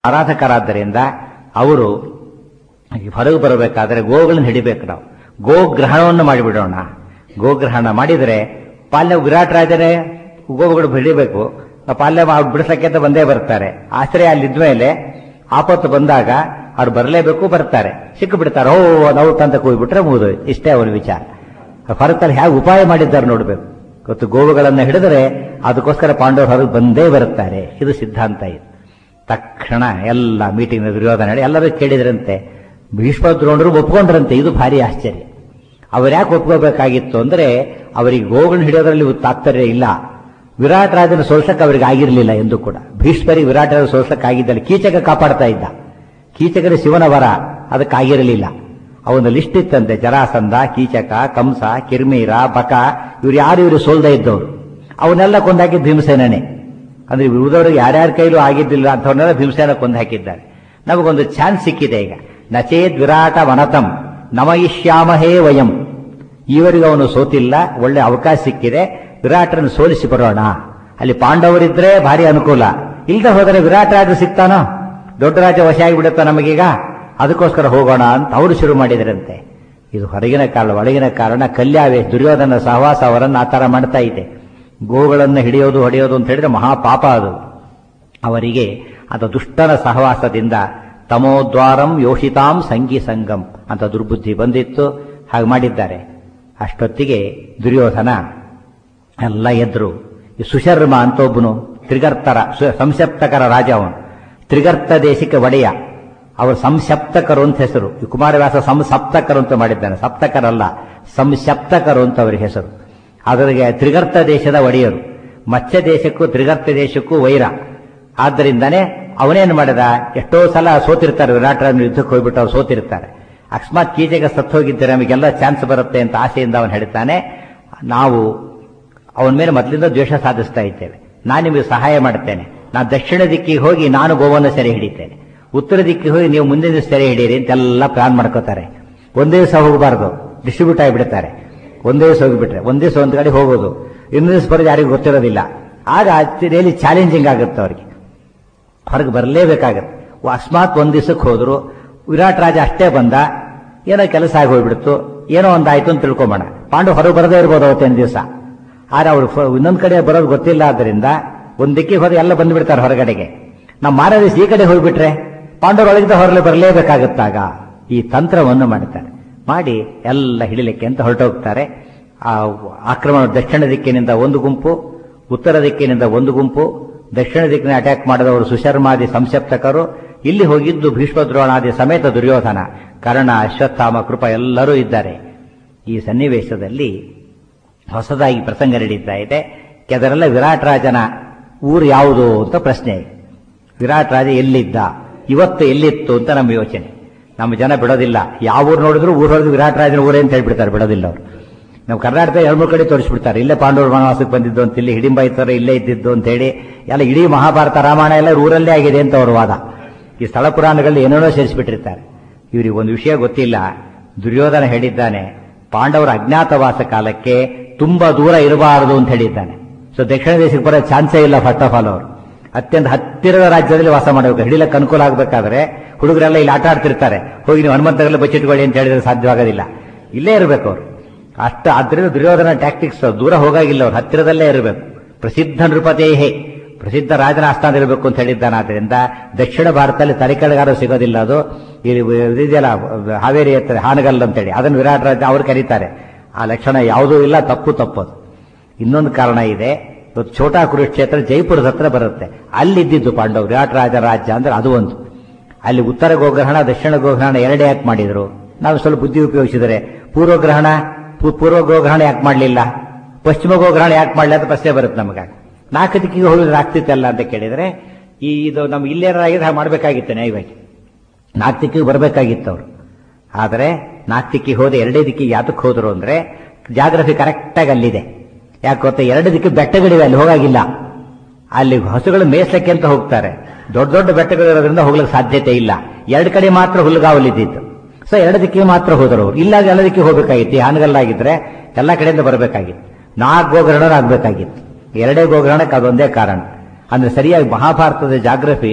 ಆರಾಧಕರಾದ್ದರಿಂದ ಅವರು ಹೊರಗೆ ಬರಬೇಕಾದ್ರೆ ಗೋಗಳನ್ನು ಹಿಡಿಬೇಕು ನಾವು ಗೋಗ್ರಹಣವನ್ನು ಮಾಡಿಬಿಡೋಣ ಗೋಗ್ರಹಣ ಮಾಡಿದರೆ ಪಾಲ್ಯ ವಿರಾಟ್ ರಾಜನೇ ಗೋವುಗಳು ಹಿಡಿಬೇಕು ಪಾಲ್ಯ ಮಾ- ಬಿಡಿಸಕ್ಕೆ ಅಂತ ಬಂದೇ ಬರ್ತಾರೆ ಆಶ್ರಯ ಅಲ್ಲಿದ್ಮೇಲೆ ಆಪತ್ತು ಬಂದಾಗ ಅವ್ರು ಬರಲೇಬೇಕು ಬರ್ತಾರೆ ಸಿಕ್ಕು ಬಿಡ್ತಾರೆ ಓ ನಾವು ತಂತ ಕೂಗ್ಬಿಟ್ರೆ ಮುಗಿದು ಇಷ್ಟೇ ಅವರ ವಿಚಾರ ಹೊರತಲ್ಲಿ ಹೇಗೆ ಉಪಾಯ ಮಾಡಿದ್ದಾರೆ ನೋಡ್ಬೇಕು ಇವತ್ತು ಗೋವುಗಳನ್ನ ಹಿಡಿದರೆ ಅದಕ್ಕೋಸ್ಕರ ಪಾಂಡವರು ಹೊರಗೆ ಬಂದೇ ಬರುತ್ತಾರೆ ಇದು ಸಿದ್ಧಾಂತ ಇದು ತಕ್ಷಣ ಎಲ್ಲ ಮೀಟಿಂಗ್ ದುರ್ಯೋಧನ ಹೇಳಿ ಎಲ್ಲರೂ ಕೇಳಿದ್ರಂತೆ ಭೀಷ್ಮ ದ್ರೋಣರು ಒಪ್ಕೊಂಡ್ರಂತೆ ಇದು ಭಾರಿ ಆಶ್ಚರ್ಯ ಅವ್ರು ಯಾಕೆ ಒಪ್ಕೋಬೇಕಾಗಿತ್ತು ಅಂದ್ರೆ ಅವರಿಗೆ ಗೋಗಳನ್ನ ಹಿಡಿಯೋದ್ರಲ್ಲಿ ತಾತ್ಪರ್ಯ ಇಲ್ಲ ವಿರಾಟ್ ರಾಜನ ಸೋಲ್ಸಕ್ಕೆ ಅವರಿಗೆ ಆಗಿರಲಿಲ್ಲ ಎಂದು ಕೂಡ ಭೀಷ್ಮರಿಗೆ ವಿರಾಟ್ ರಾಜ ಸೋಲ್ಸಕ್ಕೆ ಆಗಿದ್ದಲ್ಲಿ ಕೀಚಕ ಕಾಪಾಡ್ತಾ ಇದ್ದ ಕೀಚಕರ ಶಿವನ ವರ ಅದಕ್ಕಾಗಿರಲಿಲ್ಲ ಅವನ ಲಿಸ್ಟ್ ಇತ್ತಂತೆ ಜರಾಸಂಧ ಕೀಚಕ ಕಂಸ ಕಿರ್ಮೀರ ಬಕ ಇವ್ರು ಯಾರು ಇವರು ಸೋಲ್ದೇ ಇದ್ದವರು ಅವನ್ನೆಲ್ಲ ಕೊಂದಾಕಿದ್ದು ಭೀಮಸೇನನೇ ಅಂದ್ರೆ ಉಳಿದವರಿಗೆ ಯಾರ್ಯಾರ ಕೈಲೂ ಆಗಿದ್ದಿಲ್ಲ ಅಂಥವ್ರನ್ನೆಲ್ಲ ಭೀಮಸೇನ ಕೊಂದು ಹಾಕಿದ್ದಾರೆ ನಮಗೊಂದು ಚಾನ್ಸ್ ಸಿಕ್ಕಿದೆ ಈಗ ನಚೇದ್ ವಿರಾಟ ವನತಂ ನಮಯಿಷ್ಯಾಮಹೇ ವಯಂ ಇವರಿಗೆ ಅವನು ಸೋತಿಲ್ಲ ಒಳ್ಳೆ ಅವಕಾಶ ಸಿಕ್ಕಿದೆ ವಿರಾಟರನ್ನು ಸೋಲಿಸಿ ಬರೋಣ ಅಲ್ಲಿ ಪಾಂಡವರಿದ್ರೆ ಭಾರಿ ಅನುಕೂಲ ಇಲ್ದ ಹೋದರೆ ವಿರಾಟ್ ರಾಜ ಸಿಗ್ತಾನೋ ದೊಡ್ಡ ರಾಜ ವಶ ಆಗಿಬಿಡುತ್ತಾ ನಮಗೀಗ ಅದಕ್ಕೋಸ್ಕರ ಹೋಗೋಣ ಅಂತ ಅವರು ಶುರು ಮಾಡಿದರಂತೆ ಇದು ಹೊರಗಿನ ಕಾರಣ ಒಳಗಿನ ಕಾರಣ ಕಲ್ಯಾವೇ ದುರ್ಯೋಧನ ಸಹವಾಸ ಅವರನ್ನು ಆ ತರ ಮಾಡ್ತಾ ಇದೆ ಗೋಗಳನ್ನು ಹಿಡಿಯೋದು ಹೊಡೆಯೋದು ಅಂತ ಹೇಳಿದ್ರೆ ಮಹಾಪಾಪ ಅದು ಅವರಿಗೆ ಅದು ದುಷ್ಟನ ಸಹವಾಸದಿಂದ ತಮೋದ್ವಾರಂ ಯೋಷಿತಾಂ ಸಂಗಿ ಸಂಗಂ ಅಂತ ದುರ್ಬುದ್ಧಿ ಬಂದಿತ್ತು ಹಾಗೆ ಮಾಡಿದ್ದಾರೆ ಅಷ್ಟೊತ್ತಿಗೆ ದುರ್ಯೋಧನ ಎಲ್ಲ ಎದ್ರು ಈ ಸುಶರ್ಮ ಅಂತ ಒಬ್ಬನು ತ್ರಿಗರ್ತರ ಸು- ಸಂಸಪ್ತಕರ ರಾಜ ಅವನು ತ್ರಿಗರ್ತ ದೇಶಕ್ಕೆ ಒಡೆಯ ಅವರು ಸಂಸಪ್ತಕರು ಅಂತ ಹೆಸರು ಈ ಕುಮಾರವ್ಯಾಸ ಸಂಸಪ್ತಕರು ಅಂತ ಮಾಡಿದ್ದಾನೆ ಸಪ್ತಕರಲ್ಲ ಸಂಸಪ್ತಕರು ಅಂತ ಅವರ ಹೆಸರು ಅದರಿಗೆ ತ್ರಿಗರ್ತ ದೇಶದ ಒಡೆಯರು ಮತ್ಸ್ಯ ದೇಶಕ್ಕೂ ತ್ರಿಗರ್ತ ದೇಶಕ್ಕೂ ವೈರ ಆದ್ದರಿಂದನೇ ಅವನೇನು ಮಾಡಿದ ಎಷ್ಟೋ ಸಲ ಸೋತಿರ್ತಾರೆ ವಿರಾಟರಾಜನ ಯುದ್ಧಕ್ಕೆ ಹೋಗ್ಬಿಟ್ಟು ಅವ್ರು ಸೋತಿರ್ತಾರೆ ಅಕಸ್ಮಾತ್ ಕೀಚಕ ಸತ್ತು ಹೋಗಿದ್ದರೆ ನಮಗೆಲ್ಲ ಚಾನ್ಸ್ ಬರುತ್ತೆ ಅಂತ ಆಸೆಯಿಂದ ಅವನು ಹೇಳ್ತಾನೆ ನಾವು ಅವನ ಮೇಲೆ ಮೊದಲಿಂದ ದ್ವೇಷ ಸಾಧಿಸ್ತಾ ಇದ್ದೇವೆ ನಾನು ನಿಮಗೆ ಸಹಾಯ ಮಾಡ್ತೇನೆ ನಾನು ದಕ್ಷಿಣ ದಿಕ್ಕಿಗೆ ಹೋಗಿ ನಾನು ಗೋವನ್ನು ಸೆರೆ ಹಿಡಿತೇನೆ ಉತ್ತರ ದಿಕ್ಕಿಗೆ ಹೋಗಿ ನೀವು ಮುಂದಿನ ದಿವಸ ಸೆರೆ ಹಿಡೀರಿ ಅಂತೆಲ್ಲ ಪ್ಲಾನ್ ಮಾಡ್ಕೋತಾರೆ ಒಂದೇ ದಿವಸ ಹೋಗಬಾರ್ದು ಡಿಸ್ಟ್ರಿಬ್ಯೂಟ್ ಆಗಿಬಿಡ್ತಾರೆ ಒಂದೇ ದಿವಸ ಹೋಗಿಬಿಟ್ರೆ ಒಂದೇ ದಿವಸ ಒಂದು ಕಡೆ ಹೋಗೋದು ಇನ್ನೊಂದು ದಿವಸ ಬರೋದು ಯಾರಿಗೂ ಗೊತ್ತಿರೋದಿಲ್ಲ ಆಗ ರಿಯಲಿ ಚಾಲೆಂಜಿಂಗ್ ಆಗುತ್ತೆ ಅವರಿಗೆ ಹೊರಗೆ ಬರಲೇಬೇಕಾಗತ್ತೆ ಅಕಸ್ಮಾತ್ ಒಂದ್ ದಿವಸಕ್ಕೆ ಹೋದ್ರು ವಿರಾಟ್ ರಾಜ ಅಷ್ಟೇ ಬಂದ ಏನೋ ಕೆಲಸ ಆಗಿ ಹೋಗ್ಬಿಡ್ತು ಏನೋ ಒಂದಾಯ್ತು ಅಂತ ತಿಳ್ಕೊಂಬೋಣ ಪಾಂಡು ಹೊರಗೆ ಬರದೇ ಇರ್ಬೋದು ಅವತ್ತೇನು ದಿವಸ ಆದ್ರೆ ಅವ್ರು ಫ- ಇನ್ನೊಂದ್ ಕಡೆ ಬರೋದು ಗೊತ್ತಿಲ್ಲ ಆದ್ದರಿಂದ ಒಂದ್ ದಿಕ್ಕಿಗೆ ಹೋದ್ರೆ ಎಲ್ಲ ಬಂದ್ಬಿಡ್ತಾರೆ ಹೊರಗಡೆಗೆ ನಮ್ಮ ಮಾರ ದಿವಸ ಈ ಕಡೆ ಹೋಗ್ಬಿಟ್ರೆ ಪಾಂಡವರು ಒಳಗಿದ್ದ ಹೊರಗೆ ಬರಲೇಬೇಕಾಗುತ್ತಾಗ ಈ ತಂತ್ರವನ್ನು ಮಾಡ್ತಾರೆ ಮಾಡಿ ಎಲ್ಲ ಹಿಡಿಲಿಕ್ಕೆ ಅಂತ ಹೊರಟೋಗ್ತಾರೆ ಆ ಆಕ್ರಮಣ ದಕ್ಷಿಣ ದಿಕ್ಕಿನಿಂದ ಒಂದು ಗುಂಪು ಉತ್ತರ ದಿಕ್ಕಿನಿಂದ ಒಂದು ಗುಂಪು ದಕ್ಷಿಣ ದಿಕ್ಕಿನ ಅಟ್ಯಾಕ್ ಮಾಡಿದವರು ಸುಶರ್ಮಾದಿ ಸಂಸಪ್ತಕರು ಇಲ್ಲಿ ಹೋಗಿದ್ದು ಭೀಷ್ಮದ್ರೋಣಾದಿ ಸಮೇತ ದುರ್ಯೋಧನ ಕರ್ಣ ಅಶ್ವತ್ಥಾಮ ಕೃಪ ಎಲ್ಲರೂ ಇದ್ದಾರೆ ಈ ಸನ್ನಿವೇಶದಲ್ಲಿ ಹೊಸದಾಗಿ ಪ್ರಸಂಗ ನಡೀತಾ ಇದೆ ಅದರೆಲ್ಲ ವಿರಾಟ್ ರಾಜನ ಊರು ಯಾವುದು ಅಂತ ಪ್ರಶ್ನೆ ವಿರಾಟ್ ರಾಜ ಎಲ್ಲಿದ್ದ ಇವತ್ತು ಎಲ್ಲಿತ್ತು ಅಂತ ನಮ್ಮ ಯೋಚನೆ ನಮ್ಮ ಜನ ಬಿಡೋದಿಲ್ಲ ಯಾವ ಊರು ನೋಡಿದ್ರು ಊರು ಹೊಡೆದು ವಿರಾಟ್ ರಾಜನ ಊರೇ ಅಂತ ಹೇಳ್ಬಿಡ್ತಾರೆ ಬಿಡೋದಿಲ್ಲ ಅವರು ನಾವು ಕರ್ನಾಟಕದ ಎರಡು ಮೂರು ಕಡೆ ತೋರಿಸ್ಬಿಡ್ತಾರೆ ಇಲ್ಲೇ ಪಾಂಡವರು ವನವಾಸಕ್ಕೆ ಬಂದಿದ್ದು ಅಂತ ಇಲ್ಲಿ ಹಿಡಿಂಬ ಇತರ ಇಲ್ಲೇ ಇದ್ದಿದ್ದು ಅಂತ ಹೇಳಿ ಎಲ್ಲ ಇಡೀ ಮಹಾಭಾರತ ರಾಮಾಯಣ ಎಲ್ಲ ಊರಲ್ಲೇ ಆಗಿದೆ ಅಂತ ಅವ್ರ ವಾದ ಈ ಸ್ಥಳ ಪುರಾಣಗಳಲ್ಲಿ ಏನೇನೋ ಸೇರಿಸ್ಬಿಟ್ಟಿರ್ತಾರೆ ಇವ್ರಿಗೆ ಒಂದು ವಿಷಯ ಗೊತ್ತಿಲ್ಲ ದುರ್ಯೋಧನ ಹೇಳಿದ್ದಾನೆ ಪಾಂಡವರ ಅಜ್ಞಾತವಾಸ ಕಾಲಕ್ಕೆ ತುಂಬಾ ದೂರ ಇರಬಾರದು ಅಂತ ಹೇಳಿದ್ದಾನೆ ಸೊ ದಕ್ಷಿಣ ದೇಶಕ್ಕೆ ಬರೋ ಚಾನ್ಸೇ ಇಲ್ಲ ಫಸ್ಟ್ ಆಫ್ ಆಲ್ ಅವರು ಅತ್ಯಂತ ಹತ್ತಿರದ ರಾಜ್ಯದಲ್ಲಿ ವಾಸ ಮಾಡಬೇಕು ಹಿಡಿಲಕ್ಕೆ ಅನುಕೂಲ ಆಗಬೇಕಾದ್ರೆ ಹುಡುಗರೆಲ್ಲ ಇಲ್ಲಿ ಆಟ ಆಡ್ತಿರ್ತಾರೆ ಹೋಗಿ ನೀವು ಹನುಮಂತಗಲ್ಲ ಬಚ್ಚಿಟ್ಕೊಳ್ಳಿ ಅಂತ ಹೇಳಿದ್ರೆ ಸಾಧ್ಯವಾಗೋದಿಲ್ಲ ಇಲ್ಲೇ ಇರಬೇಕು ಅವರು ಅಷ್ಟು ಆದ್ರಿಂದ ದುರ್ಯೋಧನ ಟ್ಯಾಕ್ಟಿಕ್ಸ್ ದೂರ ಹೋಗಾಗಿಲ್ಲ ಅವ್ರು ಹತ್ತಿರದಲ್ಲೇ ಇರಬೇಕು ಪ್ರಸಿದ್ಧ ನೃಪತೇಹೇ ಪ್ರಸಿದ್ಧ ರಾಜನ ಆಸ್ಥಾನ ಇರಬೇಕು ಅಂತ ಹೇಳಿದ್ದಾನೆ ಆದ್ರಿಂದ ದಕ್ಷಿಣ ಭಾರತದಲ್ಲಿ ತಲೆಕೆಳಗಾರ ಸಿಗೋದಿಲ್ಲ ಅದು ಇಲ್ಲಿ ಇದೆಯಲ್ಲ ಹಾವೇರಿ ಹತ್ರ ಹಾನಗಲ್ ಅಂತೇಳಿ ಅದನ್ನು ವಿರಾಟ್ ರಾಜ ಅವ್ರು ಕರೀತಾರೆ ಆ ಲಕ್ಷಣ ಯಾವುದೂ ಇಲ್ಲ ತಪ್ಪು ತಪ್ಪದು ಇನ್ನೊಂದು ಕಾರಣ ಇದೆ ಇವತ್ತು ಛೋಟಾ ಕುರುಕ್ಷೇತ್ರ ಜೈಪುರದ ಹತ್ರ ಬರುತ್ತೆ ಅಲ್ಲಿದ್ದಿದ್ದು ಪಾಂಡವ್ ವಿರಾಟ್ ರಾಜ ರಾಜ್ಯ ಅಂದ್ರೆ ಅದು ಒಂದು ಅಲ್ಲಿ ಉತ್ತರ ಗೋಗ್ರಹಣ ದಕ್ಷಿಣ ಗೋಗ್ರಹಣ ಎರಡೇ ಯಾಕೆ ಮಾಡಿದ್ರು ನಾವು ಸ್ವಲ್ಪ ಬುದ್ಧಿ ಉಪಯೋಗಿಸಿದರೆ ಪೂರ್ವಗ್ರಹಣ ಪೂ- ಪೂರ್ವ ಗೋಗ್ರಹಣ ಯಾಕೆ ಮಾಡಲಿಲ್ಲ ಪಶ್ಚಿಮ ಗೋಗ್ರಹಣ ಯಾಕೆ ಮಾಡಲಿ ಅಂತ ಪ್ರಶ್ನೆ ಬರುತ್ತೆ ನಮಗೆ ನಾಲ್ಕು ದಿಕ್ಕಿಗೆ ಹೋಗಿದ್ರೆ ಆಗ್ತಿತ್ತಲ್ಲ ಅಂತ ಕೇಳಿದ್ರೆ ಈ ಇದು ನಮ್ ಇಲ್ಲೇನಾಗಿದ್ರೆ ಹಾಗೆ ಮಾಡಬೇಕಾಗಿತ್ತು ನ್ಯಾಯವಾಗಿ ನಾಲ್ಕು ದಿಕ್ಕಿಗೆ ಬರಬೇಕಾಗಿತ್ತು ಅವರು ಆದರೆ ನಾಲ್ಕು ದಿಕ್ಕಿಗೆ ಹೋದ ಎರಡೇ ದಿಕ್ಕಿಗೆ ಯಾತಕ್ಕೆ ಹೋದ್ರು ಅಂದ್ರೆ ಜಾಗ್ರಫಿ ಕರೆಕ್ಟಾಗಿ ಅಲ್ಲಿದೆ ಯಾಕೆ ಗೊತ್ತಾ ಎರಡು ದಿಕ್ಕಿಗೆ ಬೆಟ್ಟಗಳಿವೆ ಅಲ್ಲಿ ಹೋಗಾಗಿಲ್ಲ ಅಲ್ಲಿ ಹಸುಗಳು ಮೇಯ್ಸಕ್ಕೆ ಅಂತ ಹೋಗ್ತಾರೆ ದೊಡ್ಡ ದೊಡ್ಡ ಬೆಟ್ಟಗಳಿರೋದ್ರಿಂದ ಹೋಗ್ಲಿಕ್ಕೆ ಸಾಧ್ಯತೆ ಇಲ್ಲ ಎರಡು ಕಡೆ ಮಾತ್ರ ಹುಲ್ಲುಗಾವಲಿದ್ದಿತ್ತು ಸೊ ಎರಡು ದಿಕ್ಕಿಗೆ ಮಾತ್ರ ಹೋದರು ಅವ್ರು ಇಲ್ಲ ಎಲ್ಲ ದಿಕ್ಕಿಗೆ ಹೋಗಬೇಕಾಗಿತ್ತು ಈ ಹಾನಗಲ್ಲಾಗಿದ್ರೆ ಎಲ್ಲ ಕಡೆಯಿಂದ ಬರಬೇಕಾಗಿತ್ತು ನಾಲ್ಕು ಗೋಗ್ರಹಣ ಆಗ್ಬೇಕಾಗಿತ್ತು ಎರಡೇ ಗೋಗ್ರಹಣಕ್ಕೆ ಅದೊಂದೇ ಕಾರಣ ಅಂದ್ರೆ ಸರಿಯಾಗಿ ಮಹಾಭಾರತದ ಜಾಗ್ರಫಿ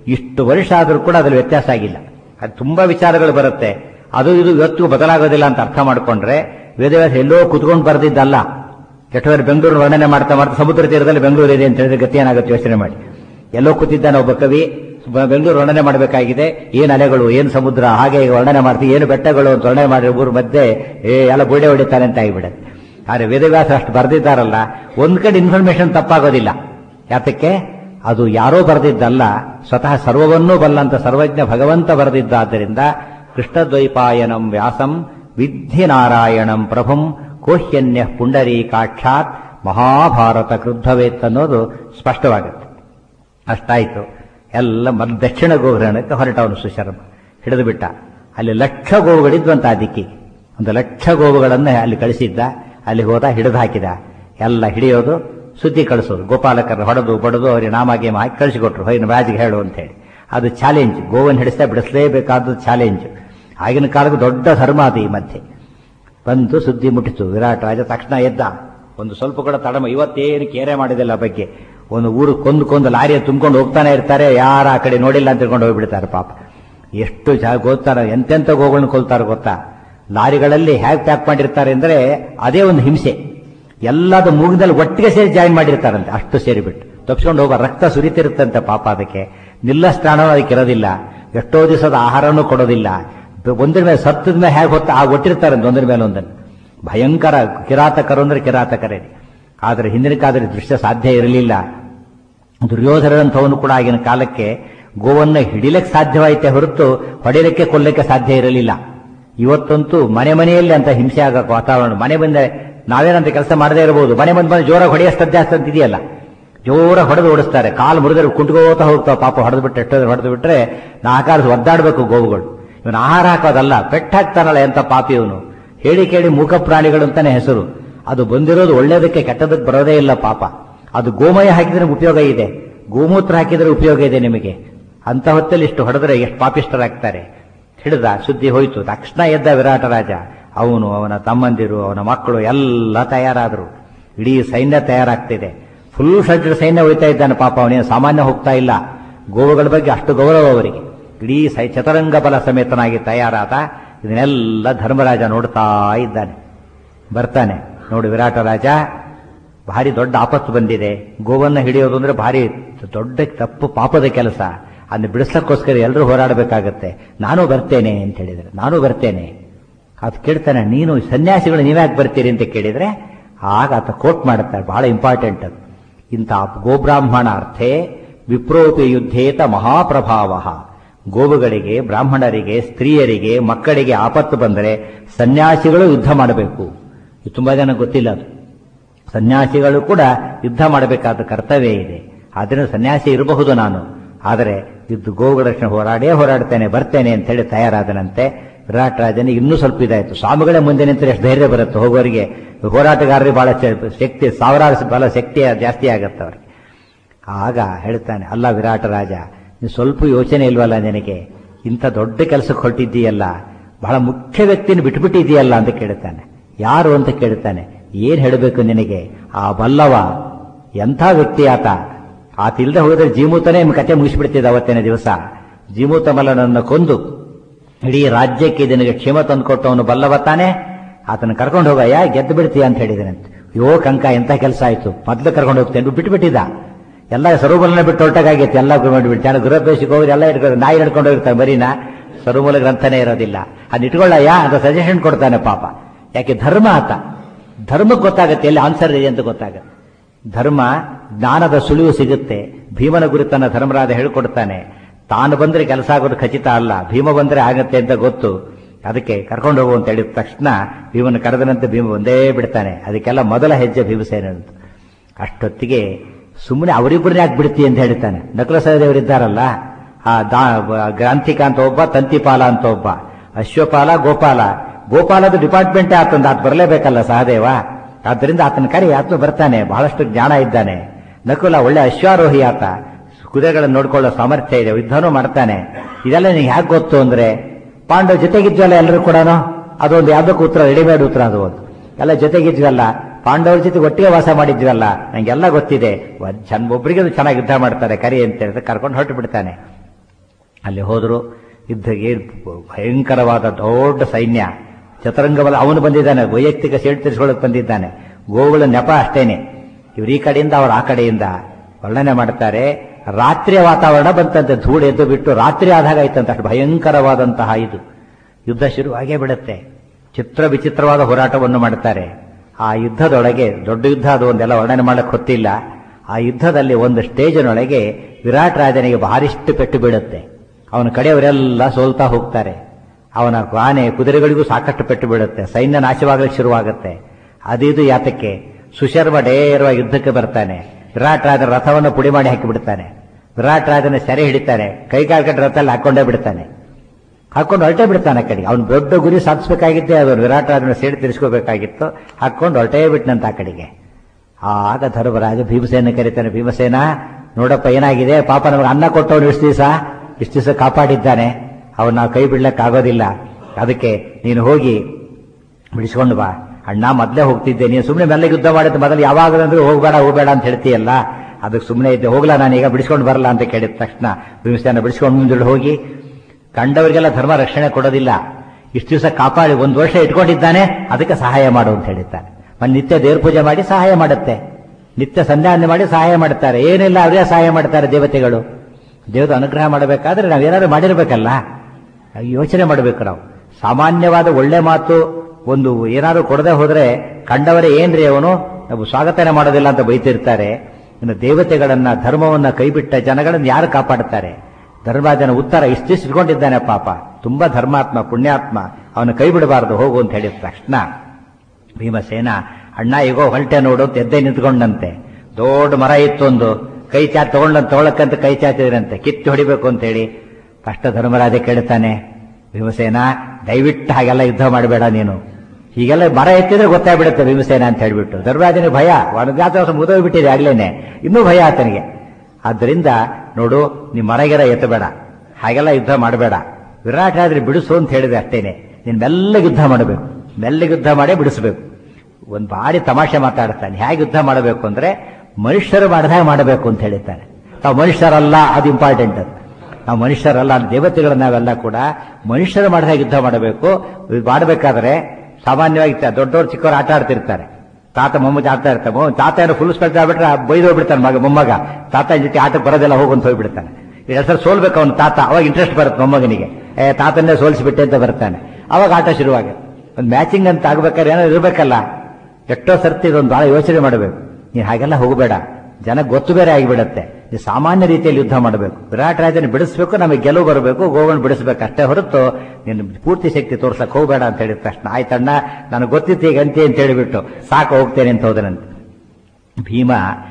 ಇಷ್ಟು ವರ್ಷ ಆದರೂ ಕೂಡ ಅದ್ರಲ್ಲಿ ವ್ಯತ್ಯಾಸ ಆಗಿಲ್ಲ ಅದು ತುಂಬಾ ವಿಚಾರಗಳು ಬರುತ್ತೆ ಅದು ಇದು ಇವತ್ತು ಬದಲಾಗೋದಿಲ್ಲ ಅಂತ ಅರ್ಥ ಮಾಡ್ಕೊಂಡ್ರೆ ವೇದವ್ಯಾಸ ಎಲ್ಲೋ ಕುತ್ಕೊಂಡು ಬರೆದಿದ್ದಲ್ಲ ಕೆಟ್ಟವರು ಬೆಂಗಳೂರು ವರ್ಣನೆ ಮಾಡ್ತಾ ಮಾಡ್ತಾ ಸಮುದ್ರ ತೀರದಲ್ಲಿ ಬೆಂಗಳೂರು ಇದೆ ಅಂತ ಹೇಳಿದ್ರೆ ಗತಿ ಏನಾಗುತ್ತೆ ಯೋಚನೆ ಮಾಡಿ ಎಲ್ಲೋ ಕೂತಿದ್ದಾನೆ ಒಬ್ಬ ಕವಿ ಬ- ಬೆಂಗಳೂರು ವರ್ಣನೆ ಮಾಡಬೇಕಾಗಿದೆ ಏನ್ ಅಲೆಗಳು ಏನ್ ಸಮುದ್ರ ಹಾಗೆ ವರ್ಣನೆ ಮಾಡ್ತೀವಿ ಏನು ಬೆಟ್ಟಗಳು ಅಂತ ವರ್ಣನೆ ಮಾಡಿ ಊರ ಮಧ್ಯೆ ಏ ಎಲ್ಲ ಬುಡೆ ಹೊಡಿತಾನೆ ಅಂತ ಆಗಿಬಿಡುತ್ತೆ ಆದ್ರೆ ವೇದವ್ಯಾಸ ಅಷ್ಟು ಬರೆದಿದ್ದಾರಲ್ಲ ಒಂದ್ ಕಡೆ ಇನ್ಫಾರ್ಮೇಶನ್ ತಪ್ಪಾಗೋದಿಲ್ಲ ಯಾತಕ್ಕೆ ಅದು ಯಾರೋ ಬರೆದಿದ್ದಲ್ಲ ಸ್ವತಃ ಸರ್ವವನ್ನೂ ಬಲ್ಲಂತ ಸರ್ವಜ್ಞ ಭಗವಂತ ಬರೆದಿದ್ದಾದ್ದರಿಂದ ಕೃಷ್ಣದ್ವೈಪಾಯನಂ ವ್ಯಾಸಂ ವಿದ್ಧಿ ನಾರಾಯಣಂ ಪ್ರಭುಂ ಕೋಹ್ಯನ್ಯ ಪುಂಡರೀಕಾಕ್ಷಾತ್ ಮಹಾಭಾರತ ಕೃದ್ಧವೇತ್ ಅನ್ನೋದು ಸ್ಪಷ್ಟವಾಗುತ್ತೆ ಅಷ್ಟಾಯ್ತು ಎಲ್ಲ ಮೊದಲು ದಕ್ಷಿಣ ಗೋಗ್ರಹಣಕ್ಕೆ ಹೊರಟವನು ಸುಶರ್ಮ ಹಿಡಿದು ಬಿಟ್ಟ ಅಲ್ಲಿ ಲಕ್ಷ ಗೋವುಗಳಿದ್ವಂತ ಆ ದಿಕ್ಕಿಗೆ ಒಂದು ಲಕ್ಷ ಗೋವುಗಳನ್ನ ಅಲ್ಲಿ ಕಳಿಸಿದ್ದ ಅಲ್ಲಿ ಹೋದ ಹಿಡಿದು ಹಾಕಿದ ಎಲ್ಲ ಹಿಡಿಯೋದು ಸುದ್ದಿ ಕಳಿಸೋದು ಗೋಪಾಲಕರ ಹೊಡೆದು ಬಡದು ಅವರಿಗೆ ನಾಮ ಗೇಮ ಹಾಕಿ ಕಳಿಸಿಕೊಟ್ರು ಹೊಯ್ನ ರಾಜಿಗೆ ಹೇಳು ಅಂತ ಹೇಳಿ ಅದು ಚಾಲೆಂಜ್ ಗೋವನ್ನು ಹಿಡಿಸ್ತಾ ಬಿಡಿಸಲೇಬೇಕಾದ ಚಾಲೆಂಜ್ ಆಗಿನ ಕಾಲಕ್ಕೆ ದೊಡ್ಡ ಧರ್ಮ ಅದು ಈ ಮಧ್ಯೆ ಬಂತು ಸುದ್ದಿ ಮುಟ್ಟಿತು ವಿರಾಟ್ ರಾಜ ತಕ್ಷಣ ಎದ್ದ ಒಂದು ಸ್ವಲ್ಪ ಕೂಡ ತಡಮ ಇವತ್ತೇನು ಕೇರೆ ಮಾಡಿದಿಲ್ಲ ಆ ಬಗ್ಗೆ ಒಂದು ಊರು ಕೊಂದು ಕೊಂದು ಲಾರಿಯ ತುಂಬಿಕೊಂಡು ಹೋಗ್ತಾನೆ ಇರ್ತಾರೆ ಯಾರ ಆ ಕಡೆ ನೋಡಿಲ್ಲ ಅಂತ ತಿಳ್ಕೊಂಡು ಹೋಗ್ಬಿಡ್ತಾರೆ ಪಾಪ ಎಷ್ಟು ಜನ ಗೊತ್ತಾರ ಎಂತೆಂತ ಗೋಗಳನ್ನ ಕೊಲ್ತಾರೆ ಗೊತ್ತಾ ಲಾರಿಗಳಲ್ಲಿ ಹೇಗೆ ಪ್ಯಾಕ್ ಮಾಡಿರ್ತಾರೆ ಅಂದ್ರೆ ಅದೇ ಒಂದು ಹಿಂಸೆ ಎಲ್ಲದ ಮೂಗದಲ್ಲಿ ಒಟ್ಟಿಗೆ ಸೇರಿ ಜಾಯಿನ್ ಮಾಡಿರ್ತಾರಂತೆ ಅಷ್ಟು ಸೇರಿಬಿಟ್ಟು ತಪ್ಪಿಸ್ಕೊಂಡು ಹೋಗೋ ರಕ್ತ ಸುರಿತಿರುತ್ತಂತೆ ಪಾಪ ಅದಕ್ಕೆ ನಿಲ್ಲ ಸ್ಥಾನ ಅದಕ್ಕೆ ಇರೋದಿಲ್ಲ ಎಷ್ಟೋ ದಿವಸದ ಆಹಾರನೂ ಕೊಡೋದಿಲ್ಲ ಒಂದ್ರ ಮೇಲೆ ಸತ್ತದ ಮೇಲೆ ಹೇಗೆ ಹೊತ್ತ ಆ ಒಟ್ಟಿರ್ತಾರಂತೆ ಒಂದ್ರ ಮೇಲೆ ಒಂದನ್ನು ಭಯಂಕರ ಕಿರಾತಕರು ಅಂದ್ರೆ ಕಿರಾತಕರೇ ಆದರೆ ಹಿಂದಿನ ಕಾಲದಲ್ಲಿ ದೃಶ್ಯ ಸಾಧ್ಯ ಇರಲಿಲ್ಲ ದುರ್ಯೋಧನಂಥವನು ಕೂಡ ಆಗಿನ ಕಾಲಕ್ಕೆ ಗೋವನ್ನ ಹಿಡಿಲಕ್ಕೆ ಸಾಧ್ಯವಾಯಿತೆ ಹೊರತು ಹೊಡೆಯಲಿಕ್ಕೆ ಕೊಲ್ಲಕ್ಕೆ ಸಾಧ್ಯ ಇರಲಿಲ್ಲ ಇವತ್ತಂತೂ ಮನೆ ಮನೆಯಲ್ಲಿ ಅಂತ ಹಿಂಸೆ ಆಗೋ ವಾತಾವರಣ ಮನೆ ಬಂದರೆ ನಾವೇನಂತ ಕೆಲಸ ಮಾಡದೇ ಇರಬಹುದು ಮನೆ ಬಂದು ಬಂದು ಜೋರಾಗಿ ಹೊಡೆಯೋ ಅಂತ ಇದೆಯಲ್ಲ ಜೋರ ಹೊಡೆದು ಓಡಿಸ್ತಾರೆ ಕಾಲು ಮುರಿದ್ರೆ ಕುಂಟ್ಕೋತ ಹೋಗ್ತಾವ ಪಾಪ ಹೊಡೆದು ಬಿಟ್ಟು ಎಷ್ಟೋ ಹೊಡೆದು ಬಿಟ್ರೆ ನಾಲ್ಕಾರು ಒದ್ದಾಡಬೇಕು ಗೋವುಗಳು ಇವನು ಆಹಾರ ಹಾಕೋದಲ್ಲ ಪೆಟ್ಟು ಹಾಕ್ತಾನಲ್ಲ ಎಂತ ಪಾಪಿ ಇವನು ಹೇಳಿ ಕೇಳಿ ಮೂಕ ಪ್ರಾಣಿಗಳು ಅಂತಾನೆ ಹೆಸರು ಅದು ಬಂದಿರೋದು ಒಳ್ಳೇದಕ್ಕೆ ಕೆಟ್ಟದಕ್ಕೆ ಬರೋದೇ ಇಲ್ಲ ಪಾಪ ಅದು ಗೋಮಯ ಹಾಕಿದ್ರೆ ಉಪಯೋಗ ಇದೆ ಗೋಮೂತ್ರ ಹಾಕಿದ್ರೆ ಉಪಯೋಗ ಇದೆ ನಿಮಗೆ ಅಂತ ಹೊತ್ತಲ್ಲಿ ಇಷ್ಟು ಹೊಡೆದ್ರೆ ಎಷ್ಟು ಪಾಪಿಷ್ಟರಾಗ್ತಾರೆ ಹಿಡಿದ ಸುದ್ದಿ ಹೋಯ್ತು ತಕ್ಷಣ ಎದ್ದ ವಿರಾಟ ರಾಜ ಅವನು ಅವನ ತಮ್ಮಂದಿರು ಅವನ ಮಕ್ಕಳು ಎಲ್ಲ ತಯಾರಾದರು ಇಡೀ ಸೈನ್ಯ ತಯಾರಾಗ್ತಿದೆ ಫುಲ್ ಸಜ್ಜ ಸೈನ್ಯ ಹೋಯ್ತಾ ಇದ್ದಾನೆ ಪಾಪ ಅವನೇನು ಸಾಮಾನ್ಯ ಹೋಗ್ತಾ ಇಲ್ಲ ಗೋವುಗಳ ಬಗ್ಗೆ ಅಷ್ಟು ಗೌರವ ಅವರಿಗೆ ಇಡೀ ಸೈ ಚತರಂಗ ಬಲ ಸಮೇತನಾಗಿ ತಯಾರಾದ ಇದನ್ನೆಲ್ಲ ಧರ್ಮರಾಜ ನೋಡ್ತಾ ಇದ್ದಾನೆ ಬರ್ತಾನೆ ನೋಡು ವಿರಾಟ ರಾಜ ಭಾರಿ ದೊಡ್ಡ ಆಪತ್ತು ಬಂದಿದೆ ಗೋವನ್ನ ಹಿಡಿಯೋದು ಅಂದ್ರೆ ಭಾರಿ ದೊಡ್ಡ ತಪ್ಪು ಪಾಪದ ಕೆಲಸ ಅದನ್ನ ಬಿಡಿಸ್ಲಕ್ಕೋಸ್ಕರ ಎಲ್ಲರೂ ಹೋರಾಡಬೇಕಾಗತ್ತೆ ನಾನು ಬರ್ತೇನೆ ಅಂತ ಹೇಳಿದ್ರೆ ನಾನು ಬರ್ತೇನೆ ಅದು ಕೇಳ್ತಾನೆ ನೀನು ಸನ್ಯಾಸಿಗಳು ನೀವ್ಯಾಕೆ ಬರ್ತೀರಿ ಅಂತ ಕೇಳಿದ್ರೆ ಆಗ ಆತ ಕೋಟ್ ಮಾಡುತ್ತಾರೆ ಬಹಳ ಇಂಪಾರ್ಟೆಂಟ್ ಅದು ಇಂಥ ಗೋಬ್ರಾಹ್ಮಣ ಅರ್ಥೇ ವಿಪ್ರೋಪಿ ಯುದ್ಧೇತ ಮಹಾಪ್ರಭಾವ ಗೋವುಗಳಿಗೆ ಬ್ರಾಹ್ಮಣರಿಗೆ ಸ್ತ್ರೀಯರಿಗೆ ಮಕ್ಕಳಿಗೆ ಆಪತ್ತು ಬಂದರೆ ಸನ್ಯಾಸಿಗಳು ಯುದ್ಧ ಮಾಡಬೇಕು ಇದು ತುಂಬಾ ಜನ ಗೊತ್ತಿಲ್ಲ ಅದು ಸನ್ಯಾಸಿಗಳು ಕೂಡ ಯುದ್ಧ ಮಾಡಬೇಕಾದ ಕರ್ತವ್ಯ ಇದೆ ಆದ್ದರಿಂದ ಸನ್ಯಾಸಿ ಇರಬಹುದು ನಾನು ಆದರೆ ಯುದ್ಧ ಗೋವುಗಳ ರಕ್ಷಣೆ ಹೋರಾಡೇ ಹೋರಾಡ್ತೇನೆ ಬರ್ತೇನೆ ಅಂತ ಹೇಳಿ ತಯಾರಾದನಂತೆ ವಿರಾಟ್ ರಾಜನಿಗೆ ಇನ್ನೂ ಸ್ವಲ್ಪ ಇದಾಯ್ತು ಸ್ವಾಮಿಗಳೇ ಮುಂದೆ ನಿಂತರೆ ಎಷ್ಟು ಧೈರ್ಯ ಬರುತ್ತೆ ಹೋಗೋರಿಗೆ ಹೋರಾಟಗಾರರಿಗೆ ಬಹಳ ಚ- ಶಕ್ತಿ ಸಾವಿರಾರು ಬಲ ಶಕ್ತಿ ಜಾಸ್ತಿ ಆಗತ್ತೆ ಅವ್ರಿಗೆ ಆಗ ಹೇಳ್ತಾನೆ ಅಲ್ಲ ವಿರಾಟ ರಾಜ ನೀನು ಸ್ವಲ್ಪ ಯೋಚನೆ ಇಲ್ವಲ್ಲ ನಿನಗೆ ಇಂಥ ದೊಡ್ಡ ಕೆಲಸಕ್ಕೆ ಹೊರಟಿದ್ದೀಯಲ್ಲ ಬಹಳ ಮುಖ್ಯ ವ್ಯಕ್ತಿನ ಬಿಟ್ಬಿಟ್ಟಿದೆಯಲ್ಲ ಅಂತ ಕೇಳ್ತಾನೆ ಯಾರು ಅಂತ ಕೇಳ್ತಾನೆ ಏನ್ ಹೇಳಬೇಕು ನಿನಗೆ ಆ ಬಲ್ಲವ ಎಂಥ ವ್ಯಕ್ತಿ ಆತ ಆತ ಇಲ್ಲದೆ ಹೋಗಿದ್ರೆ ಜೀಮೂತನೇ ನಿಮ್ಮ ಕತೆ ಮುಗಿಸ್ಬಿಡ್ತಿದ್ದ ಅವತ್ತಿನ ದಿವಸ ಜೀಮೂತ ಮಲ್ಲನನ್ನು ಕೊಂದು ಇಡೀ ರಾಜ್ಯಕ್ಕೆ ನಿನಗೆ ಕ್ಷೇಮ ತಂದುಕೊಟ್ಟವನು ಬಲ್ಲವ ತಾನೆ ಆತನ ಕರ್ಕೊಂಡು ಹೋಗಯ್ಯ ಗೆದ್ದು ಬಿಡ್ತೀಯ ಅಂತ ಹೇಳಿದನಂತೆ ಯೋ ಕಂಕ ಎಂತ ಕೆಲಸ ಆಯ್ತು ಮೊದ್ಲು ಕರ್ಕೊಂಡು ಹೋಗ್ತೇನೆ ಬಿಟ್ಬಿಟ್ಟಿದ್ದ ಎಲ್ಲ ಸರುಮೂಲನ ಬಿಟ್ಟು ಹೊರಟಾಗೈತೆ ಎಲ್ಲ ಮಾಡಿಬಿಡ್ತಾನೆ ಗೃಹಪ್ರವೇಶಕ್ಕೆ ಹೋಗಿ ಎಲ್ಲ ಇಟ್ಕೊಂಡು ನಾಯಿ ಹಿಡ್ಕೊಂಡು ಹೋಗಿರ್ತಾನೆ ಬರೀನ ಸರುಮೂಲ ಗ್ರಂಥನೇ ಇರೋದಿಲ್ಲ ಅದನ್ನ ಇಟ್ಕೊಳ್ಳಯ್ಯ ಅಂತ ಸಜೆಷನ್ ಕೊಡ್ತಾನೆ ಪಾಪ ಯಾಕೆ ಧರ್ಮ ಆತ ಧರ್ಮಕ್ಕೆ ಗೊತ್ತಾಗತ್ತೆ ಎಲ್ಲಿ ಆನ್ಸರ್ ಇದೆ ಅಂತ ಗೊತ್ತಾಗತ್ತೆ ಧರ್ಮ ಜ್ಞಾನದ ಸುಳಿವು ಸಿಗುತ್ತೆ ಭೀಮನ ಗುರುತನ್ನ ಧರ್ಮರಾಜ ಹೇಳ್ಕೊಡ್ತಾನೆ ತಾನು ಬಂದ್ರೆ ಕೆಲಸ ಆಗೋದು ಖಚಿತ ಅಲ್ಲ ಭೀಮ ಬಂದ್ರೆ ಆಗತ್ತೆ ಅಂತ ಗೊತ್ತು ಅದಕ್ಕೆ ಕರ್ಕೊಂಡು ಹೋಗು ಅಂತ ಹೇಳಿದ ತಕ್ಷಣ ಭೀಮನ ಕರೆದನಂತೆ ಭೀಮ ಒಂದೇ ಬಿಡ್ತಾನೆ ಅದಕ್ಕೆಲ್ಲ ಮೊದಲ ಹೆಜ್ಜೆ ಭೀಮಸೇನ ಅಂತ ಅಷ್ಟೊತ್ತಿಗೆ ಸುಮ್ಮನೆ ಅವರಿಬ್ಬರನ್ನೇ ಯಾಕೆ ಬಿಡ್ತಿ ಅಂತ ಹೇಳ್ತಾನೆ ನಕಲ ಸಹದೇವರಿದ್ದಾರಲ್ಲ ಆ ದಾ ಗ್ರಾಂಥಿಕ ಅಂತ ಒಬ್ಬ ತಂತಿಪಾಲ ಅಂತ ಒಬ್ಬ ಅಶ್ವಪಾಲ ಗೋಪಾಲ ಗೋಪಾಲದ ಡಿಪಾರ್ಟ್ಮೆಂಟೇ ಆತಂದ ಆತ ಬರಲೇಬೇಕಲ್ಲ ಸಹದೇವ ಆದ್ದರಿಂದ ಆತನ ಕರೆ ಆತ ಬರ್ತಾನೆ ಬಹಳಷ್ಟು ಜ್ಞಾನ ಇದ್ದಾನೆ ನಕುಲ ಒಳ್ಳೆ ಅಶ್ವಾರೋಹಿ ಆತ ಕುದುರೆಗಳನ್ನು ನೋಡ್ಕೊಳ್ಳೋ ಸಾಮರ್ಥ್ಯ ಇದೆ ಯುದ್ಧನೂ ಮಾಡ್ತಾನೆ ಇದೆಲ್ಲ ನಿಂಗೆ ಯಾಕೆ ಗೊತ್ತು ಅಂದ್ರೆ ಪಾಂಡವ್ ಜೊತೆಗಿದ್ವಲ್ಲ ಎಲ್ಲರೂ ಕೂಡ ಅದೊಂದು ಯಾವ್ದಕ್ಕೂ ಉತ್ತರ ರೆಡಿಮೇಡ್ ಉತ್ತರ ಅದು ಒಂದು ಎಲ್ಲ ಜೊತೆಗಿದ್ವಲ್ಲ ಪಾಂಡವರ ಜೊತೆ ಒಟ್ಟಿಗೆ ವಾಸ ಮಾಡಿದ್ವಲ್ಲ ನಂಗೆಲ್ಲ ಗೊತ್ತಿದೆ ಒಬ್ಬರಿಗೆ ಚೆನ್ನಾಗಿ ಯುದ್ಧ ಮಾಡ್ತಾರೆ ಕರಿ ಅಂತ ಹೇಳಿದ್ರೆ ಕರ್ಕೊಂಡು ಹೊರಟು ಬಿಡ್ತಾನೆ ಅಲ್ಲಿ ಹೋದರು ಯುದ್ಧಕ್ಕೆ ಭಯಂಕರವಾದ ದೊಡ್ಡ ಸೈನ್ಯ ಚತುರಂಗಬಲ ಅವನು ಬಂದಿದ್ದಾನೆ ವೈಯಕ್ತಿಕ ಸೇಡು ತೀರಿಸ್ಕೊಳ್ಳೋಕೆ ಬಂದಿದ್ದಾನೆ ಗೋವುಗಳ ನೆಪ ಅಷ್ಟೇನೆ ಇವ್ರು ಈ ಕಡೆಯಿಂದ ಅವ್ರು ಆ ಕಡೆಯಿಂದ ವರ್ಣನೆ ಮಾಡ್ತಾರೆ ರಾತ್ರಿಯ ವಾತಾವರಣ ಬಂತಂತೆ ಧೂಳು ಎದ್ದು ಬಿಟ್ಟು ರಾತ್ರಿ ಆದಾಗ ಆಯ್ತಂತೆ ಅಷ್ಟು ಭಯಂಕರವಾದಂತಹ ಇದು ಯುದ್ಧ ಶುರುವಾಗೇ ಬಿಡುತ್ತೆ ಚಿತ್ರ ವಿಚಿತ್ರವಾದ ಹೋರಾಟವನ್ನು ಮಾಡ್ತಾರೆ ಆ ಯುದ್ಧದೊಳಗೆ ದೊಡ್ಡ ಯುದ್ಧ ಅದು ಒಂದೆಲ್ಲ ವರ್ಣನೆ ಮಾಡಕ್ಕೆ ಗೊತ್ತಿಲ್ಲ ಆ ಯುದ್ಧದಲ್ಲಿ ಒಂದು ಸ್ಟೇಜಿನೊಳಗೆ ವಿರಾಟ್ ರಾಜನಿಗೆ ಭಾರಿಷ್ಟು ಪೆಟ್ಟು ಬೀಳುತ್ತೆ ಅವನ ಕಡೆಯವರೆಲ್ಲ ಸೋಲ್ತಾ ಹೋಗ್ತಾರೆ ಅವನ ಆನೆ ಕುದುರೆಗಳಿಗೂ ಸಾಕಷ್ಟು ಪೆಟ್ಟು ಬೀಳುತ್ತೆ ಸೈನ್ಯ ನಾಶವಾಗಲಿಕ್ಕೆ ಶುರುವಾಗುತ್ತೆ ಅದಿದು ಯಾತಕ್ಕೆ ಸುಶರ್ಮ ನೇರವಾಗಿ ಯುದ್ಧಕ್ಕೆ ಬರ್ತಾನೆ ವಿರಾಟ್ ರಾಜನ ರಥವನ್ನು ಪುಡಿ ಮಾಡಿ ಹಾಕಿ ಬಿಡ್ತಾನೆ ವಿರಾಟ್ ರಾಜನ ಸೆರೆ ಹಿಡಿತಾನೆ ಕೈಕಾಲ್ ಕಟ್ಟ ರಥಲ್ಲಿ ಹಾಕೊಂಡೇ ಬಿಡ್ತಾನೆ ಹಾಕೊಂಡು ಹೊರಟೇ ಬಿಡ್ತಾನೆ ಆ ಕಡೆಗೆ ಅವ್ನು ದೊಡ್ಡ ಗುರಿ ಸಾಧಿಸಬೇಕಾಗಿದ್ದೆ ಅವನು ವಿರಾಟ್ ರಾಜನ ಸೇಡಿ ತಿರ್ಸ್ಕೋಬೇಕಾಗಿತ್ತು ಹಾಕೊಂಡು ಹೊರಟೇ ಬಿಟ್ಟನಂತ ಆ ಕಡೆಗೆ ಆಗ ಧರ್ಮರಾಜ ಭೀಮಸೇನ ಕರೀತಾನೆ ಭೀಮಸೇನ ನೋಡಪ್ಪ ಏನಾಗಿದೆ ಪಾಪ ನಮಗೆ ಅನ್ನ ಕೊಟ್ಟವನು ಇಷ್ಟು ದಿವಸ ಇಷ್ಟು ದಿವಸ ಕಾಪಾಡಿದ್ದಾನೆ ಅವನ್ನ ನಾವು ಕೈ ಬಿಡ್ಲಕ್ಕಾಗೋದಿಲ್ಲ ಅದಕ್ಕೆ ನೀನು ಹೋಗಿ ಬಿಡಿಸ್ಕೊಂಡು ಬಾ ಅಣ್ಣ ಮೊದಲೇ ಹೋಗ್ತಿದ್ದೆ ನೀನು ಸುಮ್ಮನೆ ಮೆಲ್ಲ ಯುದ್ಧ ಮಾಡಿದ್ದು ಮೊದಲು ಯಾವಾಗಲಂದ್ರೆ ಹೋಗ್ಬೇಡ ಹೋಗ್ಬೇಡ ಅಂತ ಹೇಳ್ತೀಯಲ್ಲ ಅದಕ್ಕೆ ಸುಮ್ಮನೆ ಇದ್ದೆ ಹೋಗ್ಲಾ ನಾನು ಈಗ ಬಿಡಿಸ್ಕೊಂಡು ಬರಲ್ಲ ಅಂತ ಕೇಳಿದ ತಕ್ಷಣ ಭೀಮಸೇನ ಬಿಡಿಸ್ಕೊಂಡು ಮುಂದೆ ಹೋಗಿ ಕಂಡವರಿಗೆಲ್ಲ ಧರ್ಮ ರಕ್ಷಣೆ ಕೊಡೋದಿಲ್ಲ ಇಷ್ಟು ದಿವಸ ಕಾಪಾಡಿ ಒಂದು ವರ್ಷ ಇಟ್ಕೊಂಡಿದ್ದಾನೆ ಅದಕ್ಕೆ ಸಹಾಯ ಮಾಡು ಅಂತ ಹೇಳಿದ್ದಾನೆ ಮತ್ತೆ ನಿತ್ಯ ದೇವ್ರ ಪೂಜೆ ಮಾಡಿ ಸಹಾಯ ಮಾಡುತ್ತೆ ನಿತ್ಯ ಸಂಧ್ಯಾವಂದನೆ ಮಾಡಿ ಸಹಾಯ ಮಾಡ್ತಾರೆ ಏನಿಲ್ಲ ಅವರೇ ಸಹಾಯ ಮಾಡ್ತಾರೆ ದೇವತೆಗಳು ದೇವದ ಅನುಗ್ರಹ ಮಾಡಬೇಕಾದ್ರೆ ನಾವೇನಾದ್ರು ಮಾಡಿರ್ಬೇಕಲ್ಲ ಯೋಚನೆ ಮಾಡಬೇಕು ನಾವು ಸಾಮಾನ್ಯವಾದ ಒಳ್ಳೆ ಮಾತು ಒಂದು ಏನಾದ್ರು ಕೊಡದೆ ಹೋದ್ರೆ ಕಂಡವರೇ ಏನ್ರಿ ಅವನು ನಾವು ಸ್ವಾಗತನೆ ಮಾಡೋದಿಲ್ಲ ಅಂತ ಬೈತಿರ್ತಾರೆ ಇನ್ನು ದೇವತೆಗಳನ್ನ ಧರ್ಮವನ್ನ ಕೈಬಿಟ್ಟ ಜನಗಳನ್ನ ಯಾರು ಕಾಪಾಡುತ್ತಾರೆ ಧರ್ಮರಾಜನ ಉತ್ತರ ಇಷ್ಟಿಷ್ಟು ಇಟ್ಕೊಂಡಿದ್ದಾನೆ ಪಾಪ ತುಂಬಾ ಧರ್ಮಾತ್ಮ ಪುಣ್ಯಾತ್ಮ ಅವನ ಕೈ ಬಿಡಬಾರದು ಹೋಗು ಅಂತ ಹೇಳಿದ ತಕ್ಷಣ ಭೀಮಸೇನ ಅಣ್ಣ ಈಗೋ ಹೊಲ್ಟೆ ನೋಡು ಅಂತ ಎದ್ದೆ ನಿಂತ್ಕೊಂಡಂತೆ ದೊಡ್ಡ ಮರ ಇತ್ತು ಒಂದು ಕೈ ಚಾಚ್ ತಗೊಂಡಂತ ತಗೊಳಕ್ಕಂತ ಕೈ ಚಾಚಿದ್ರಂತೆ ಕಿತ್ತು ಹೊಡಿಬೇಕು ಅಂತ ಹೇಳಿ ಕಷ್ಟ ಧರ್ಮರಾಜ ಕೇಳ್ತಾನೆ ಭೀಮಸೇನ ದಯವಿಟ್ಟು ಹಾಗೆಲ್ಲ ಯುದ್ಧ ಮಾಡಬೇಡ ನೀನು ಹೀಗೆಲ್ಲ ಮರ ಎತ್ತಿದ್ರೆ ಗೊತ್ತಾಗ್ಬಿಡುತ್ತೆ ಭೀಮಸೇನ ಅಂತ ಹೇಳ್ಬಿಟ್ಟು ಧರ್ಮರಾಜನಿಗೆ ಭಯ ಜಾತ ಮುದೋಗ್ಬಿಟ್ಟಿದೆ ಆಗ್ಲೇನೆ ಇನ್ನೂ ಭಯ ಆತನಿಗೆ ಆದ್ದರಿಂದ ನೋಡು ನೀ ಮರಗೆರ ಎತ್ತಬೇಡ ಹಾಗೆಲ್ಲ ಯುದ್ಧ ಮಾಡಬೇಡ ವಿರಾಟ್ ಆದ್ರೆ ಬಿಡಿಸು ಅಂತ ಹೇಳಿದೆ ಅಷ್ಟೇನೆ ನೀನ್ ಮೆಲ್ಲಗೆ ಯುದ್ಧ ಮಾಡಬೇಕು ಮೆಲ್ಲಗೆ ಯುದ್ಧ ಮಾಡೇ ಬಿಡಿಸಬೇಕು ಒಂದು ಭಾರಿ ತಮಾಷೆ ಮಾತಾಡ್ತಾನೆ ಹೇಗೆ ಯುದ್ಧ ಮಾಡಬೇಕು ಅಂದ್ರೆ ಮನುಷ್ಯರು ಮಾಡಿದಾಗ ಮಾಡಬೇಕು ಅಂತ ಹೇಳಿದ್ದಾನೆ ತಾವು ಮನುಷ್ಯರಲ್ಲ ಅದು ಇಂಪಾರ್ಟೆಂಟ್ ಅದು ನಾವು ಮನುಷ್ಯರಲ್ಲ ದೇವತೆಗಳು ನಾವೆಲ್ಲ ಕೂಡ ಮನುಷ್ಯರು ಮಾಡಿದಾಗ ಯುದ್ಧ ಮಾಡಬೇಕು ಇದು ಮಾಡಬೇಕಾದ್ರೆ ಸಾಮಾನ್ಯವಾಗಿ ದೊಡ್ಡವರು ಚಿಕ್ಕವರು ಆಟ ಆಡ್ತಿರ್ತಾರೆ ತಾತ ಮೊಮ್ಮಜ ಆಡ್ತಾ ಇರ್ತಾರೆ ಮೊಮ್ಮ- ತಾತ ಏನೋ ಫುಲ್ ಸ್ಪೆಕ್ಟ್ ಆಗ್ಬಿಟ್ರೆ ಬೈದು ಹೋಗ್ಬಿಡ್ತಾನೆ ಮಗ ಮೊಮ್ಮಗ ತಾತ ಜೊತೆ ಆಟಕ್ಕೆ ಬರೋದೆಲ್ಲ ಹೋಗಂತ ಹೋಗ್ಬಿಡ್ತಾನೆ ಹೆಸರು ಸೋಲ್ಬೇಕು ಅವನು ತಾತ ಅವಾಗ ಇಂಟ್ರೆಸ್ಟ್ ಬರುತ್ತೆ ಮೊಮ್ಮಗನಿಗೆ ಏ ತಾತನ್ನೇ ಸೋಲಿಸಿಬಿಟ್ಟೆ ಅಂತ ಬರ್ತಾನೆ ಅವಾಗ ಆಟ ಶುರುವಾಗ ಒಂದು ಮ್ಯಾಚಿಂಗ್ ಅಂತ ಆಗ್ಬೇಕಾದ್ರೆ ಏನೋ ಇರ್ಬೇಕಲ್ಲ ಎಷ್ಟೋ ಸರ್ತಿ ಇದೊಂದು ಬಹಳ ಯೋಚನೆ ಮಾಡಬೇಕು ನೀನು ಹಾಗೆಲ್ಲ ಹೋಗಬೇಡ ಜನ ಗೊತ್ತು ಬೇರೆ ಆಗಿಬಿಡತ್ತೆ ನೀವು ಸಾಮಾನ್ಯ ರೀತಿಯಲ್ಲಿ ಯುದ್ಧ ಮಾಡಬೇಕು ವಿರಾಟ್ ರಾಜನ ಬಿಡಿಸ್ಬೇಕು ನಮಗೆ ಗೆಲುವು ಬರಬೇಕು ಗೋವನ್ನು ಬಿಡಿಸ್ಬೇಕು ಅಷ್ಟೇ ಹೊರತು ನೀನು ಪೂರ್ತಿ ಶಕ್ತಿ ತೋರ್ಸಕ್ ಹೋಗಬೇಡ ಅಂತ ಹೇಳಿದ ತಕ್ಷಣ ಆಯ್ತಣ್ಣ ನನಗೆ ಗೊತ್ತಿತ್ತು ಈಗ ಅಂತೆ ಅಂತ ಹೇಳಿಬಿಟ್ಟು ಸಾಕು ಹೋಗ್ತೇನೆ ಅಂತ ಹೋದನಂತೆ ಭೀಮ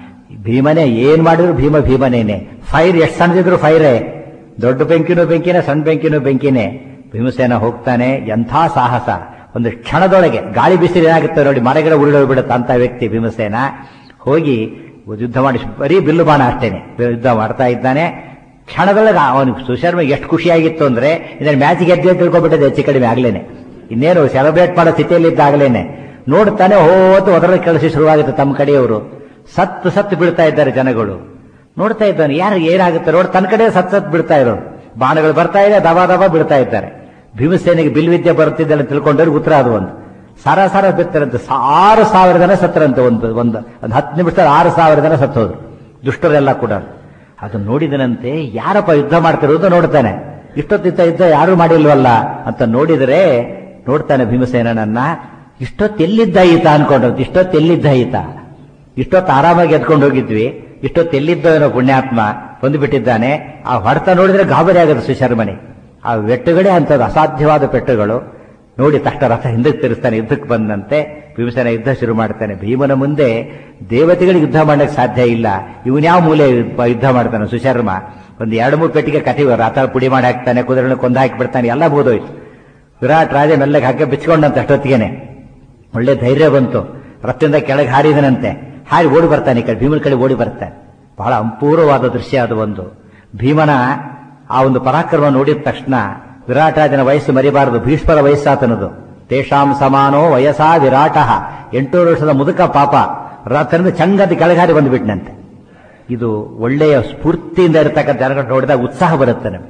ಭೀಮನೇ ಏನ್ ಮಾಡಿದ್ರು ಭೀಮ ಭೀಮನೇನೆ ಫೈರ್ ಎಷ್ಟು ಸಣ್ಣದಿದ್ರು ಫೈರೇ ದೊಡ್ಡ ಬೆಂಕಿನೂ ಬೆಂಕಿನೇ ಸಣ್ಣ ಬೆಂಕಿನೂ ಬೆಂಕಿನೇ ಭೀಮಸೇನ ಹೋಗ್ತಾನೆ ಎಂಥ ಸಾಹಸ ಒಂದು ಕ್ಷಣದೊಳಗೆ ಗಾಳಿ ಬಿಸಿಲು ಏನಾಗುತ್ತೆ ನೋಡಿ ಮರಗಿಡ ಉರುಳೋಗ್ಬಿಡುತ್ತೆ ಅಂತ ವ್ಯಕ್ತಿ ಭೀಮಸೇನ ಹೋಗಿ ಯುದ್ಧ ಮಾಡಿ ಬರೀ ಬಿಲ್ಲು ಬಾಣ ಅಷ್ಟೇನೆ ಯುದ್ಧ ಮಾಡ್ತಾ ಇದ್ದಾನೆ ಕ್ಷಣದೊಳಗೆ ಅವನಿಗೆ ಸುಶರ್ಮ ಎಷ್ಟು ಖುಷಿಯಾಗಿತ್ತು ಅಂದ್ರೆ ಇದನ್ನ ಮ್ಯಾಚ್ ಗೆದ್ದೆ ತಿಳ್ಕೊಬಿಟ್ಟಿದೆ ಹೆಚ್ಚು ಕಡಿಮೆ ಆಗ್ಲೇನೆ ಇನ್ನೇನು ಸೆಲೆಬ್ರೇಟ್ ಮಾಡೋ ಸ್ಥಿತಿಯಲ್ಲಿ ಇದ್ದಾಗಲೇನೆ ನೋಡ್ತಾನೆ ಹೋತು ಒದರ ಕೆಲಸ ಶುರುವಾಗುತ್ತೆ ತಮ್ಮ ಕಡೆಯವರು ಸತ್ತು ಸತ್ತು ಬೀಳ್ತಾ ಇದ್ದಾರೆ ಜನಗಳು ನೋಡ್ತಾ ಇದ್ದಾನೆ ಯಾರು ಏನಾಗುತ್ತೆ ನೋಡಿ ತನ್ನ ಕಡೆ ಸತ್ ಸತ್ ಬಿಡ್ತಾ ಇರೋರು ಬಾಣಗಳು ಬರ್ತಾ ಇದೆ ದಬಾ ದಬಾ ಬಿಡ್ತಾ ಇದ್ದಾರೆ ಭೀಮಸೇನೆಗೆ ಬಿಲ್ವಿದ್ಯೆ ಬರುತ್ತಿದ್ದಲ್ಲ ತಿಳ್ಕೊಂಡವ್ರಿಗೆ ಉತ್ತರ ಅದು ಒಂದು ಸಾರ ಸಾರ ಬಿತ್ತಾರಂತೆ ಆರು ಸಾವಿರ ಜನ ಸತ್ತರಂತೆ ಒಂದು ಒಂದು ಒಂದು ಹತ್ತು ನಿಮಿಷದಲ್ಲಿ ಆರು ಸಾವಿರ ಜನ ಸತ್ತೋದ್ರು ದುಷ್ಟರೆಲ್ಲ ಕೂಡ ಅದು ನೋಡಿದನಂತೆ ಯಾರಪ್ಪ ಯುದ್ಧ ಮಾಡ್ತಿರೋದು ನೋಡ್ತಾನೆ ಇಷ್ಟೊತ್ತಿದ್ದ ಯುದ್ಧ ಯಾರು ಮಾಡಿಲ್ವಲ್ಲ ಅಂತ ನೋಡಿದರೆ ನೋಡ್ತಾನೆ ಭೀಮಸೇನನನ್ನ ಇಷ್ಟೊತ್ತೆಲ್ಲಿದ್ದ ಈತ ಅನ್ಕೊಂಡ್ರಂತೆ ಇಷ್ಟೊತ್ತೆಲ್ಲಿದ್ದ ಈತ ಇಷ್ಟೊತ್ತು ಆರಾಮಾಗಿ ಎದ್ಕೊಂಡು ಹೋಗಿದ್ವಿ ಇಷ್ಟೊತ್ತು ಎಲ್ಲಿದ್ದೋ ಏನೋ ಪುಣ್ಯಾತ್ಮ ಬಂದುಬಿಟ್ಟಿದ್ದಾನೆ ಆ ಹೊಡೆತ ನೋಡಿದ್ರೆ ಗಾಬರಿ ಆಗುತ್ತೆ ಸುಶರ್ಮನಿ ಆ ವೆಟ್ಟುಗಳೇ ಅಂತದ್ದು ಅಸಾಧ್ಯವಾದ ಪೆಟ್ಟುಗಳು ನೋಡಿ ತಕ್ಷಣ ರಥ ಹಿಂದಕ್ಕೆ ತಿರುಸ್ತಾನೆ ಯುದ್ಧಕ್ಕೆ ಬಂದಂತೆ ಭೀಮಸೇನ ಯುದ್ಧ ಶುರು ಮಾಡ್ತಾನೆ ಭೀಮನ ಮುಂದೆ ದೇವತೆಗಳಿಗೆ ಯುದ್ಧ ಮಾಡಕ್ಕೆ ಸಾಧ್ಯ ಇಲ್ಲ ಇವನ್ ಯಾವ ಮೂಲೆ ಯುದ್ಧ ಮಾಡ್ತಾನೆ ಸುಶರ್ಮ ಒಂದು ಎರಡು ಮೂರು ಪೆಟ್ಟಿಗೆ ಕಥೆ ರಥ ಪುಡಿ ಮಾಡಿ ಹಾಕ್ತಾನೆ ಕುದುರೆನ ಕೊಂದು ಹಾಕಿ ಬಿಡ್ತಾನೆ ಎಲ್ಲ ಬೋದೋಯ್ತು ವಿರಾಟ್ ರಾಜ ಮೆಲ್ಲಗೆ ಹಾಕಿ ಬಿಚ್ಕೊಂಡಂತೆ ಅಷ್ಟೊತ್ತಿಗೆನೆ ಒಳ್ಳೆ ಧೈರ್ಯ ಬಂತು ರಥದಿಂದ ಕೆಳಗೆ ಹಾರಿದನಂತೆ ಹಾರಿ ಓಡಿ ಬರ್ತಾನೆ ಈ ಕಡೆ ಭೀಮನ ಕಡೆ ಓಡಿ ಬರ್ತಾನೆ ಬಹಳ ಅಪೂರ್ವವಾದ ದೃಶ್ಯ ಅದು ಒಂದು ಭೀಮನ ಆ ಒಂದು ಪರಾಕ್ರಮ ನೋಡಿದ ತಕ್ಷಣ ವಿರಾಟರಾಜನ ವಯಸ್ಸು ಮರಿಬಾರದು ಭೀಷ್ಮರ ವಯಸ್ಸಾತನದು ತೇಷಾಂ ಸಮಾನೋ ವಯಸ್ಸಾ ವಿರಾಟ ಎಂಟೂರು ವರ್ಷದ ಮುದುಕ ಪಾಪ ರಥದಿಂದ ಚಂಗದಿ ಕೆಳಗಾರಿ ಬಂದುಬಿಟ್ನಂತೆ ಇದು ಒಳ್ಳೆಯ ಸ್ಫೂರ್ತಿಯಿಂದ ಇರತಕ್ಕಂಥ ಜನಗಳು ನೋಡಿದಾಗ ಉತ್ಸಾಹ ಬರುತ್ತೆ ನಮಗೆ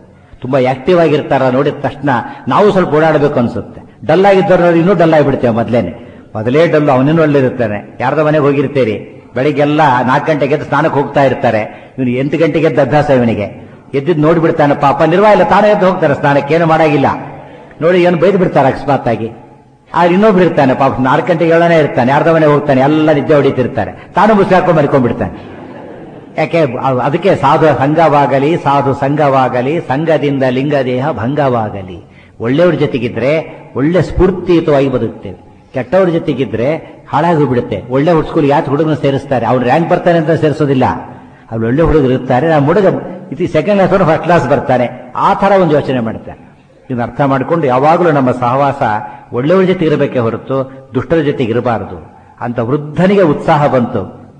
ತುಂಬಾ ಆಕ್ಟಿವ್ ಆಗಿರ್ತಾರ ನೋಡಿದ ತಕ್ಷಣ ನಾವು ಸ್ವಲ್ಪ ಓಡಾಡಬೇಕು ಅನ್ಸುತ್ತೆ ಡಲ್ ಆಗಿದ್ದವ್ರು ನೋಡಿ ಇನ್ನೂ ಡಲ್ ಆಗಿಬಿಡ್ತೇವೆ ಮೊದಲೇನೆ ಮೊದಲೇ ಡಲ್ಲು ಅವನಿನ್ನೂ ಒಳ್ಳಿರುತ್ತಾನೆ ಯಾರ್ದೋ ಮನೆಗೆ ಹೋಗಿರ್ತೀರಿ ಬೆಳಿಗ್ಗೆಲ್ಲ ನಾಲ್ಕು ಗಂಟೆಗೆ ಎದ್ದು ಸ್ನಾನಕ್ಕೆ ಹೋಗ್ತಾ ಇರ್ತಾರೆ ಇವನು ಎಂಟು ಗಂಟೆಗೆ ಎದ್ದ ಅಭ್ಯಾಸ ಇವನಿಗೆ ಎದ್ದಿದ್ದು ನೋಡಿಬಿಡ್ತಾನೆ ಪಾಪ ನಿರ್ವಾಹ ಇಲ್ಲ ತಾನೇ ಎದ್ದು ಹೋಗ್ತಾರೆ ಸ್ನಾನಕ್ಕೆ ಏನು ಮಾಡಾಗಿಲ್ಲ ನೋಡಿ ಏನು ಬೈದು ಬಿಡ್ತಾರೆ ಅಕಸ್ಮಾತ್ ಆಗಿ ಆದ್ರೆ ಇನ್ನೊಬ್ರು ಇರ್ತಾನೆ ಪಾಪ ನಾಲ್ಕು ಗಂಟೆಗೆ ಏಳನೇ ಇರ್ತಾನೆ ಯಾರ್ದ ಮನೆ ಹೋಗ್ತಾನೆ ಎಲ್ಲ ನಿದ್ದೆ ಹೊಡಿತಿರ್ತಾರೆ ತಾನು ಮುಸ್ಲಾಕೊಂಡು ಮರ್ಕೊಂಡ್ಬಿಡ್ತಾನೆ ಯಾಕೆ ಅವ್- ಅದಕ್ಕೆ ಸಾಧು ಸಂಘವಾಗಲಿ ಸಾಧು ಸಂಘವಾಗಲಿ ಸಂಘದಿಂದ ಲಿಂಗದೇಹ ಭಂಗವಾಗಲಿ ಒಳ್ಳೆಯವ್ರ ಜೊತೆಗಿದ್ರೆ ಒಳ್ಳೆ ಸ್ಫೂರ್ತಿಯುತವಾಗಿ ಬದುಕ್ತೇವೆ ಕೆಟ್ಟವ್ರ ಜೊತೆಗಿದ್ರೆ ಹಾಳಾಗಿ ಬಿಡುತ್ತೆ ಒಳ್ಳೆ ಸ್ಕೂಲ್ ಯಾಕೆ ಹುಡುಗನ ಸೇರಿಸ್ತಾರೆ ಅವ್ನು ರ್ಯಾಂಕ್ ಬರ್ತಾನೆ ಅಂತ ಸೇರಿಸೋದಿಲ್ಲ ಅವ್ರು ಒಳ್ಳೆ ಹುಡುಗರು ಇರ್ತಾರೆ ನಾನು ಹುಡುಗ ಇದು ಸೆಕೆಂಡ್ ಕ್ಲಾಸ್ ಫಸ್ಟ್ ಕ್ಲಾಸ್ ಬರ್ತಾನೆ ಆ ತರ ಒಂದು ಯೋಚನೆ ಮಾಡ್ತಾರೆ ಇದನ್ನ ಅರ್ಥ ಮಾಡಿಕೊಂಡು ಯಾವಾಗಲೂ ನಮ್ಮ ಸಹವಾಸ ಒಳ್ಳೆಯವ್ರ ಜೊತೆ ಇರಬೇಕೇ ಹೊರತು ದುಷ್ಟರ ಜೊತೆಗೆ ಇರಬಾರದು ಅಂತ ವೃದ್ಧನಿಗೆ ಉತ್ಸಾಹ ಬಂತು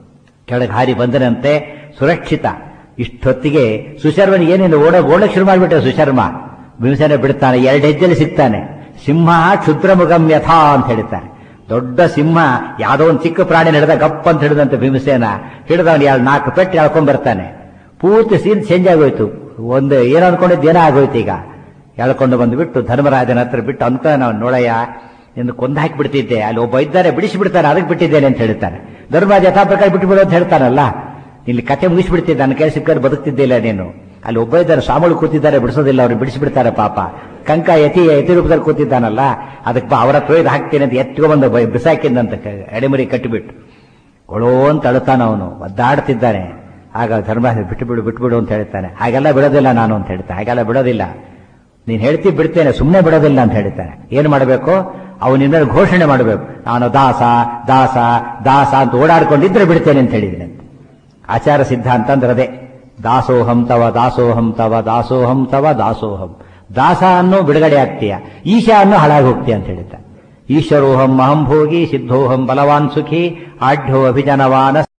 ಕೆಳಗೆ ಹಾರಿ ಬಂದನಂತೆ ಸುರಕ್ಷಿತ ಇಷ್ಟೊತ್ತಿಗೆ ಸುಶರ್ಮನಿಗೆ ಏನೇನು ಓಡ ಓಡಕ್ ಶುರು ಮಾಡಿಬಿಟ್ಟೆ ಸುಶರ್ಮ ಭೀಮಸೇನ ಬಿಡ್ತಾನೆ ಎರಡು ಹೆಜ್ಜೆಲಿ ಸಿಗ್ತಾನೆ ಸಿಂಹ ಕ್ಷುದ್ರಮುಖಂ ಯಥಾ ಅಂತ ಹೇಳ್ತಾರೆ ದೊಡ್ಡ ಸಿಂಹ ಯಾವುದೋ ಒಂದು ಚಿಕ್ಕ ಪ್ರಾಣಿ ನಡೆದ ಗಪ್ ಅಂತ ಹಿಡಿದಂತೆ ಭೀಮಸೇನ ಹಿಡಿದವನು ಎರಡು ನಾಲ್ಕು ಪೆಟ್ಟು ಎಳ್ಕೊಂಡ್ ಬರ್ತಾನೆ ಪೂರ್ತಿ ಸೀನ್ ಚೇಂಜ್ ಆಗೋಯ್ತು ಒಂದು ಏನು ಅನ್ಕೊಂಡಿದ್ದು ಏನೋ ಆಗೋಯ್ತು ಈಗ ಎಳ್ಕೊಂಡು ಬಂದುಬಿಟ್ಟು ಧರ್ಮರಾಜನ ಹತ್ರ ಬಿಟ್ಟು ಅಂತ ನಾವು ನೋಡಯ್ಯ ಎಂದು ಕೊಂದು ಹಾಕಿ ಬಿಡ್ತಿದ್ದೆ ಅಲ್ಲಿ ಒಬ್ಬ ಇದ್ದಾರೆ ಬಿಡಿಸಿ ಬಿಡ್ತಾರೆ ಅದಕ್ಕೆ ಬಿಟ್ಟಿದ್ದೇನೆ ಅಂತ ಹೇಳ್ತಾನೆ ಧರ್ಮರಾಜ ಯಥಾ ಪ್ರಕಾರ ಬಿಟ್ಟು ಬಿಡು ಅಂತ ಹೇಳ್ತಾನಲ್ಲ ಇಲ್ಲಿ ಕತೆ ಮುಗಿಸ್ಬಿಡ್ತಿದ್ದೆ ನನ್ನ ಕೈ ಸಿಕ್ಕರೆ ಬದುಕ್ತಿದ್ದಿಲ್ಲ ನೀನು ಅಲ್ಲಿ ಒಬ್ಬ ಇದ್ದಾರೆ ಸಾಮೂಳು ಕೂತಿದ್ದಾರೆ ಬಿಡಿಸೋದಿಲ್ಲ ಅವ್ರು ಬಿಡಿಸಿಬಿಡ್ತಾರೆ ಪಾಪ ಕಂಕ ಯತಿ ಯತಿ ರೂಪದಲ್ಲಿ ಕೂತಿದ್ದಾನಲ್ಲ ಅದಕ್ಕೆ ಬಾ ಅವರ ತೊಯ್ದು ಹಾಕ್ತೇನೆ ಅಂತ ಎತ್ಕೊಂಡ್ಬಂದು ಬೈ- ಬಿಸಾಕಿದ್ದಂತ ಕ- ಎಡೆಮರಿ ಕಟ್ಟಿಬಿಟ್ಟು ಕೊಳೋ ಅಂತ ಅಳುತ್ತಾನ ಅವನು ಒದ್ದಾಡ್ತಿದ್ದಾನೆ ಆಗ ಧರ್ಮರಾಜ ಬಿಟ್ಟು ಬಿಡು ಬಿಟ್ಟು ಬಿಡು ಅಂತ ಹೇಳ್ತಾನೆ ಹಾಗೆಲ್ಲ ಬಿಡೋದಿಲ್ಲ ನಾನು ಅಂತ ಹೇಳ್ತಾನೆ ಹಾಗೆಲ್ಲ ಬಿಡೋದಿಲ್ಲ ನೀನ್ ಹೇಳ್ತಿ ಬಿಡ್ತೇನೆ ಸುಮ್ಮನೆ ಬಿಡೋದಿಲ್ಲ ಅಂತ ಹೇಳ್ತಾನೆ ಏನ್ ಮಾಡಬೇಕು ಅವನಿಂದ ಘೋಷಣೆ ಮಾಡಬೇಕು ನಾನು ದಾಸ ದಾಸ ದಾಸ ಅಂತ ಓಡಾಡ್ಕೊಂಡಿದ್ರೆ ಬಿಡ್ತೇನೆ ಅಂತ ಹೇಳಿದ್ದೀನಿ ಆಚಾರ ಸಿದ್ಧಾಂತ ಅಂದ್ರೆ ಅದೇ ದಾಸೋಹಂ ತವ ದಾಸೋಹಂ ತವ ದಾಸೋಹಂ ತವ ದಾಸೋಹಂ ದಾಸ ಅನ್ನೋ ಬಿಡುಗಡೆ ಆಗ್ತೀಯ ಈಶಾ ಅನ್ನೋ ಹಾಳಾಗಿ ಹೋಗ್ತೀಯ ಅಂತ ಹೇಳ್ತಾನೆ ಈಶ್ವರೋಹಂ ಅಹಂ ಭೋಗಿ ಸಿದ್ಧೋಹಂ ಬಲವಾನ್ ಸುಖಿ ಆಢ್ಯೋ ಅಭಿಜನವಾನ